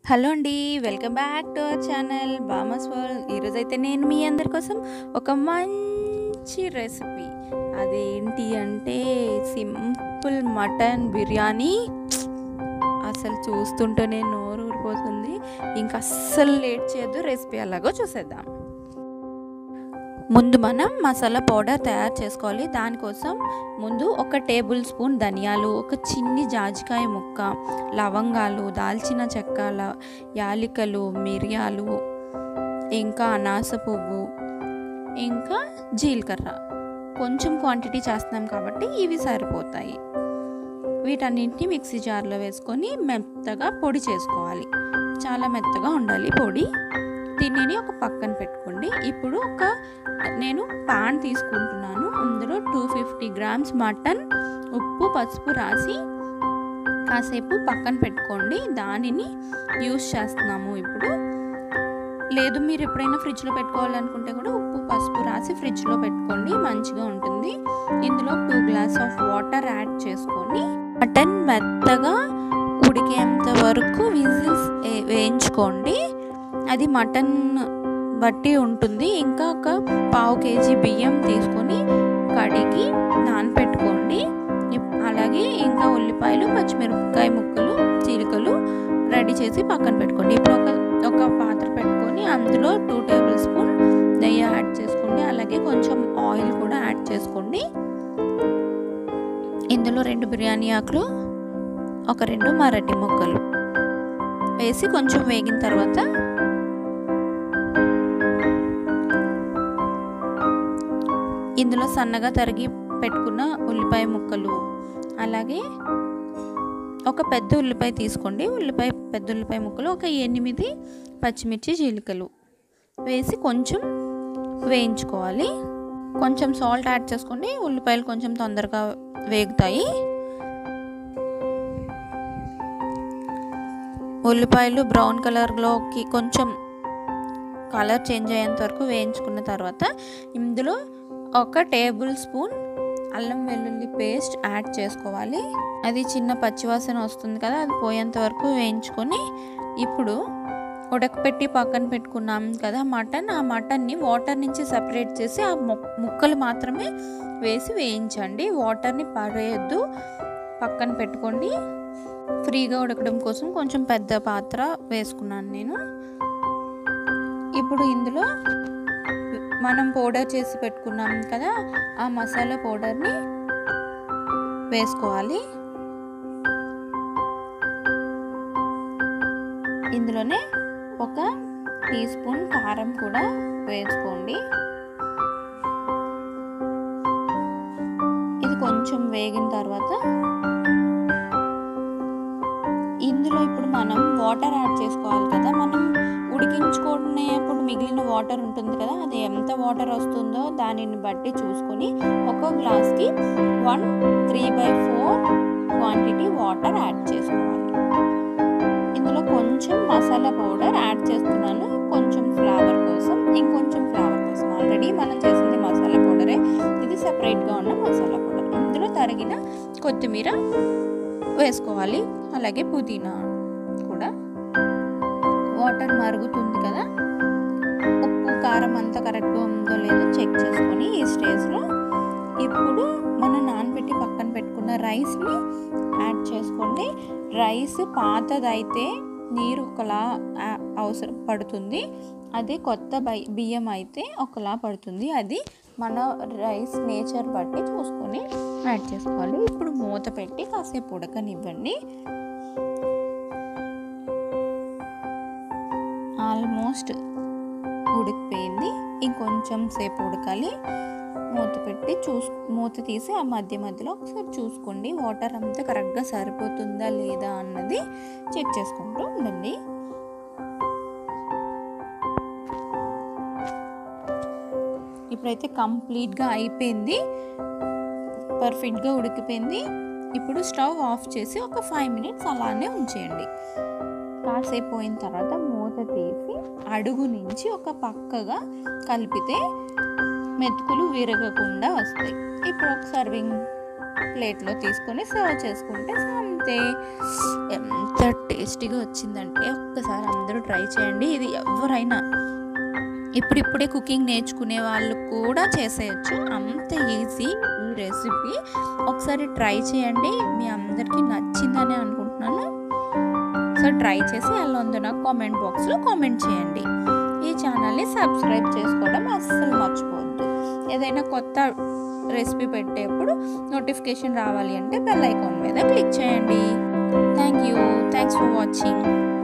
hello అండి welcome back to our channel Bhamas world ఈరోజు అయితే నేను మీ అందరి కోసం ఒక మంచి రెసిపీ అదేంటి అంటే సింపుల్ మటన్ బిర్యానీ అసలు చూస్తుంటేనే నోరు ఊరిపోతుంది ఇంకా అస్సలు లేట్ చేయొద్దు రెసిపీ అలాగో చూసేద్దాం ముందు మనం మసాలా పౌడర్ తయారు చేసుకోవాలి దానికోసం ముందు ఒక టేబుల్ స్పూన్ ధనియాలు ఒక చిన్ని జాజికాయ ముక్క లవంగాలు దాల్చిన చెక్కల యాలికలు మిరియాలు ఇంకా అనాస పువ్వు ఇంకా జీలకర్ర కొంచెం క్వాంటిటీ చేస్తున్నాం కాబట్టి ఇవి సరిపోతాయి వీటన్నింటినీ మిక్సీ జార్లో వేసుకొని మెత్తగా పొడి చేసుకోవాలి చాలా మెత్తగా ఉండాలి పొడి దీనిని ఒక పక్కన పెట్టుకోండి ఇప్పుడు ఒక నేను పాన్ తీసుకుంటున్నాను అందులో టూ ఫిఫ్టీ గ్రామ్స్ మటన్ ఉప్పు పసుపు రాసి కాసేపు పక్కన పెట్టుకోండి దానిని యూస్ చేస్తున్నాము ఇప్పుడు లేదు మీరు ఎప్పుడైనా ఫ్రిడ్జ్లో పెట్టుకోవాలనుకుంటే కూడా ఉప్పు పసుపు రాసి ఫ్రిడ్జ్లో పెట్టుకోండి మంచిగా ఉంటుంది ఇందులో two glass of water add చేసుకొని మటన్ మెత్తగా ఉడికేంత వరకు విజిల్స్ వేయించుకోండి అది మటన్ బట్టి ఉంటుంది ఇంకా ఒక పావు కేజీ బియ్యం తీసుకొని కడిగి నానపెట్టుకోండి అలాగే ఇంకా ఉల్లిపాయలు పచ్చిమిరపకాయ ముక్కలు చీలికలు రెడీ చేసి పక్కన పెట్టుకోండి ఇప్పుడు ఒక ఒక పాత్ర పెట్టుకొని అందులో టూ టేబుల్ స్పూన్ నెయ్యి యాడ్ చేసుకోండి అలాగే కొంచెం ఆయిల్ కూడా యాడ్ చేసుకోండి ఇందులో రెండు బిర్యానీ ఆకులు ఒక రెండు మరటి ముక్కలు వేసి కొంచెం వేగిన తర్వాత ఇందులో సన్నగా తరిగి పెట్టుకున్న ఉల్లిపాయ ముక్కలు అలాగే ఒక పెద్ద ఉల్లిపాయ తీసుకోండి ఉల్లిపాయ పెద్ద ఉల్లిపాయ ముక్కలు ఒక ఎనిమిది పచ్చిమిర్చి జీలికలు వేసి కొంచెం వేయించుకోవాలి కొంచెం సాల్ట్ యాడ్ చేసుకోండి ఉల్లిపాయలు కొంచెం తొందరగా వేగుతాయి ఉల్లిపాయలు బ్రౌన్ కలర్లోకి కొంచెం కలర్ చేంజ్ అయ్యేంత వరకు వేయించుకున్న తర్వాత ఇందులో ఒక టేబుల్ స్పూన్ అల్లం వెల్లుల్లి పేస్ట్ యాడ్ చేసుకోవాలి అది చిన్న పచ్చివాసన వస్తుంది కదా అది పోయేంత వరకు వేయించుకొని ఇప్పుడు ఉడకపెట్టి పక్కన పెట్టుకున్నాం కదా మటన్ ఆ మటన్ని వాటర్ నుంచి సపరేట్ చేసి ఆ ముక్కలు మాత్రమే వేసి వేయించండి వాటర్ని పడేయద్దు పక్కన పెట్టుకోండి ఫ్రీగా ఉడకడం కోసం కొంచెం పెద్ద పాత్ర వేసుకున్నాను నేను ఇప్పుడు ఇందులో మనం పౌడర్ చేసి పెట్టుకున్నాం కదా ఆ మసాలా పౌడర్ని వేసుకోవాలి ఇందులోనే ఒక టీ స్పూన్ కారం కూడా వేసుకోండి ఇది కొంచెం వేగిన తర్వాత ఇందులో ఇప్పుడు మనం వాటర్ యాడ్ చేసుకోవాలి కదా మనం ఉడికించుకునేప్పుడు మిగిలిన వాటర్ ఉంటుంది కదా అది ఎంత వాటర్ వస్తుందో దానిని బట్టి చూసుకొని ఒక గ్లాస్కి one three by four quantity water add చేసుకోవాలి ఇందులో కొంచెం మసాలా పౌడర్ యాడ్ చేస్తున్నాను కొంచెం ఫ్లేవర్ కోసం ఇంకొంచెం ఫ్లేవర్ కోసం ఆల్రెడీ మనం చేసింది మసాలా పౌడరే ఇది సపరేట్గా ఉన్న మసాలా పౌడర్ ఇందులో తరిగిన కొత్తిమీర వేసుకోవాలి అలాగే పుదీనా కూడా వాటర్ మరుగుతుంది కదా ఉప్పు కారం అంతా కరెక్ట్గా ఉందో లేదో చెక్ చేసుకొని ఈ స్టేజ్లో ఇప్పుడు మనం నానబెట్టి పక్కన పెట్టుకున్న రైస్ని యాడ్ చేసుకోండి రైస్ పాతదైతే నీరు ఒకలా అవసరం పడుతుంది అదే కొత్త బియ్యం అయితే ఒకలా పడుతుంది అది మన రైస్ నేచర్ బట్టి చూసుకొని యాడ్ చేసుకోవాలి ఇప్పుడు మూత పెట్టి కాసేపు ఉడకనివ్వండి ఆల్మోస్ట్ ఉడికిపోయింది ఇంకొంచెం సేపు ఉడకాలి మూత పెట్టి చూస్ మూత తీసి ఆ మధ్య మధ్యలో ఒకసారి చూసుకోండి వాటర్ అంతా కరెక్ట్గా సరిపోతుందా లేదా అన్నది చెక్ చేసుకుంటూ ఉండండి ఇప్పుడైతే కంప్లీట్గా అయిపోయింది పర్ఫెక్ట్గా ఉడికిపోయింది ఇప్పుడు స్టవ్ ఆఫ్ చేసి ఒక ఫైవ్ మినిట్స్ అలానే ఉంచేయండి కాసేపు పోయిన తర్వాత మూత తీసి అడుగు నుంచి ఒక పక్కగా కలిపితే మెతుకులు విరగకుండా వస్తాయి ఇప్పుడు ఒక సర్వింగ్ ప్లేట్లో తీసుకొని సర్వ్ చేసుకుంటే సో అంతే ఎంత టేస్టీగా వచ్చిందంటే ఒక్కసారి అందరూ ట్రై చేయండి ఇది ఎవరైనా ఇప్పుడిప్పుడే కుకింగ్ నేర్చుకునే వాళ్ళు కూడా చేసేయచ్చు అంత ఈజీ ఈ రెసిపీ ఒకసారి ట్రై చేయండి మీ అందరికీ నచ్చిందని అనుకుంటున్నాను సో ట్రై చేసి అలా ఉందో నాకు కామెంట్ బాక్స్లో కామెంట్ చేయండి ఈ ఛానల్ని సబ్స్క్రైబ్ చేసుకోవడం అస్సలు మర్చిపోవద్దు ఏదైనా కొత్త రెసిపీ పెట్టేప్పుడు నోటిఫికేషన్ రావాలి అంటే బెల్ ఐకాన్ మీద క్లిక్ చేయండి thank you thanks for watching